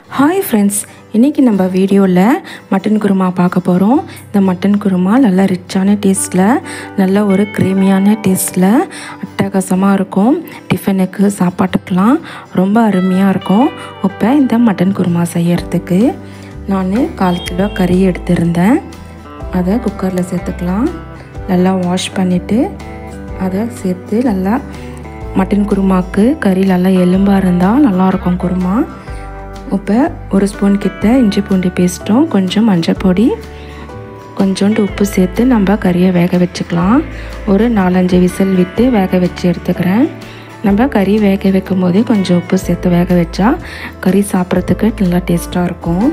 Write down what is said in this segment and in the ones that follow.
hi friends இன்றைக்கி நம்ம வீடியோவில் மட்டன் குருமா பார்க்க போகிறோம் இந்த மட்டன் குருமா நல்லா ரிச்சான டேஸ்ட்டில் நல்ல ஒரு க்ரீமியான டேஸ்ட்டில் அட்டகாசமாக இருக்கும் டிஃபனுக்கு சாப்பாட்டுக்கெலாம் ரொம்ப அருமையாக இருக்கும் இப்போ இந்த மட்டன் குருமா செய்யறதுக்கு நான் கால் கிலோ கறி எடுத்திருந்தேன் அதை குக்கரில் சேர்த்துக்கலாம் நல்லா வாஷ் பண்ணிவிட்டு அதை சேர்த்து நல்லா மட்டன் குருமாக்கு கறி நல்லா எலும்பாக இருந்தால் நல்லாயிருக்கும் குருமா இப்போ ஒரு ஸ்பூன் கிட்ட இஞ்சி பூண்டு பேஸ்ட்டும் கொஞ்சம் மஞ்சள் பொடி கொஞ்சோண்டு உப்பு சேர்த்து நம்ம கறியை வேக வச்சுக்கலாம் ஒரு நாலஞ்சு விசில் விட்டு வேக வச்சு எடுத்துக்கிறேன் நம்ம கறி வேக வைக்கும் போதே கொஞ்சம் உப்பு சேர்த்து வேக வச்சா கறி சாப்பிட்றதுக்கு நல்லா டேஸ்ட்டாக இருக்கும்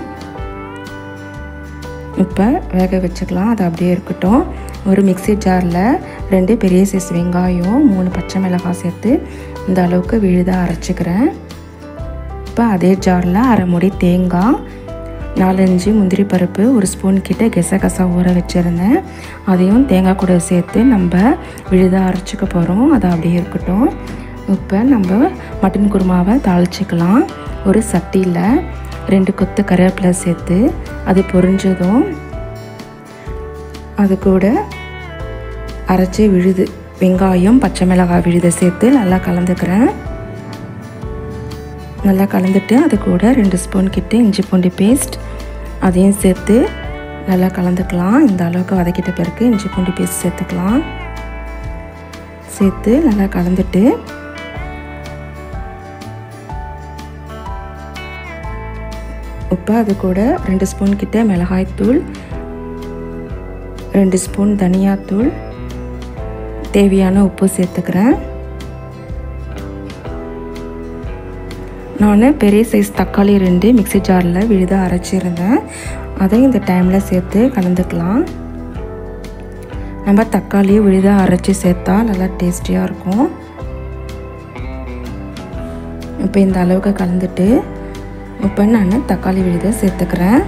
இப்போ வேக வச்சுக்கலாம் அது அப்படியே இருக்கட்டும் ஒரு மிக்சி ஜாரில் ரெண்டு பெரிய சைஸ் வெங்காயம் மூணு பச்சை மிளகாய் சேர்த்து இந்த அளவுக்கு விழுதாக அரைச்சிக்கிறேன் இப்போ அதே ஜாரில் அரை முடி தேங்காய் நாலஞ்சு முந்திரி பருப்பு ஒரு ஸ்பூன் கிட்ட கெசகசா ஊற வச்சுருந்தேன் அதையும் தேங்காய் கூட சேர்த்து நம்ம விழுதாக அரைச்சிக்க போகிறோம் அது அப்படியே இருக்கட்டும் இப்போ நம்ம மட்டன் குருமாவை தாளிச்சிக்கலாம் ஒரு சட்டியில் ரெண்டு கொத்து கருவேப்பிலை சேர்த்து அது பொரிஞ்சதும் அது கூட அரைச்சி விழுது வெங்காயம் பச்சை மிளகாய் விழுதை சேர்த்து நல்லா கலந்துக்கிறேன் நல்லா கலந்துட்டு அது கூட ரெண்டு ஸ்பூன் கிட்ட இஞ்சி பூண்டு பேஸ்ட் அதையும் சேர்த்து நல்லா கலந்துக்கலாம் இந்த அளவுக்கு வதக்கிட்ட பிறகு இஞ்சி பூண்டு பேஸ்ட் சேர்த்துக்கலாம் சேர்த்து நல்லா கலந்துட்டு உப்பு அது கூட ரெண்டு ஸ்பூன் கிட்ட மிளகாய்த்தூள் ரெண்டு ஸ்பூன் தனியாத்தூள் தேவையான உப்பு சேர்த்துக்கிறேன் நான் பெரிய சைஸ் தக்காளி ரெண்டு மிக்சி ஜாரில் விழுத அரைச்சிருந்தேன் அதை இந்த டைமில் சேர்த்து கலந்துக்கலாம் நம்ம தக்காளி விழுதாக அரைச்சி சேர்த்தா நல்லா டேஸ்டியாக இருக்கும் இப்போ இந்த அளவுக்கு கலந்துட்டு இப்போ நான் தக்காளி விழுதை சேர்த்துக்கிறேன்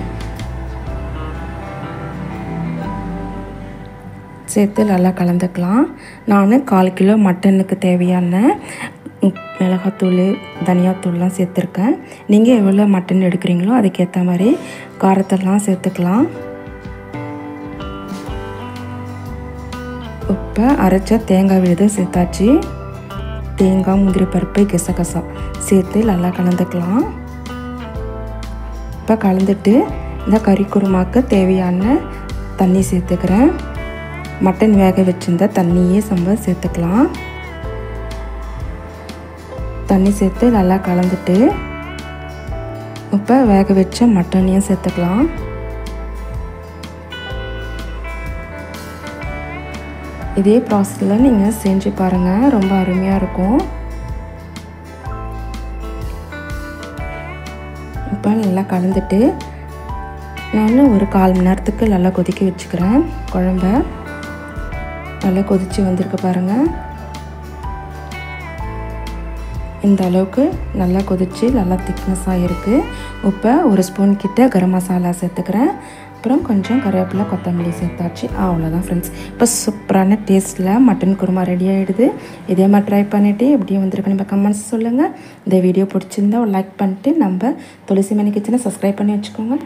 சேர்த்து நல்லா கலந்துக்கலாம் நான் கால் கிலோ மட்டனுக்கு தேவையான மிளகாத்தூள் தனியாத்தூள்லாம் சேர்த்துருக்கேன் நீங்கள் எவ்வளோ மட்டன் எடுக்கிறீங்களோ அதுக்கேற்ற மாதிரி காரத்தெல்லாம் சேர்த்துக்கலாம் இப்போ அரைச்ச தேங்காய் விழுதை சேர்த்தாச்சு தேங்காய் முந்திரி பருப்பு கெசகசா சேர்த்து நல்லா கலந்துக்கலாம் இப்போ கலந்துட்டு இந்த கறி குருமாக்கு தேவையான தண்ணி சேர்த்துக்கிறேன் மட்டன் வேக வச்சிருந்த தண்ணியே சம்ப சேர்த்துக்கலாம் தண்ணி சேர்த்து நல்லா கலந்துட்டு இப்போ வேக வச்ச மட்டனையும் சேர்த்துக்கலாம் இதே ப்ராசஸில் நீங்கள் செஞ்சு பாருங்கள் ரொம்ப அருமையாக இருக்கும் இப்போ நல்லா கலந்துட்டு நான் ஒரு கால் மணி நேரத்துக்கு நல்லா கொதிக்க வச்சுக்கிறேன் குழம்ப நல்லா கொதித்து வந்திருக்கு பாருங்கள் இந்த அளவுக்கு நல்லா கொதித்து நல்லா திக்னஸாக இருக்குது இப்போ ஒரு ஸ்பூன் கிட்ட கரம் மசாலா சேர்த்துக்கிறேன் அப்புறம் கொஞ்சம் கருவேப்பிலை கொத்தமல்லி சேர்த்தாச்சு அவ்வளோதான் ஃப்ரெண்ட்ஸ் இப்போ சூப்பரான டேஸ்ட்டில் மட்டன் குருமா ரெடி ஆகிடுது இதே மாதிரி ட்ரை பண்ணிவிட்டு எப்படி வந்திருக்கு நம்ம கமெண்ட்ஸ் சொல்லுங்கள் இந்த வீடியோ பிடிச்சிருந்தா ஒரு லைக் பண்ணிட்டு நம்ம துளசி மணி கிச்சனை சப்ஸ்கிரைப் பண்ணி வச்சுக்கோங்க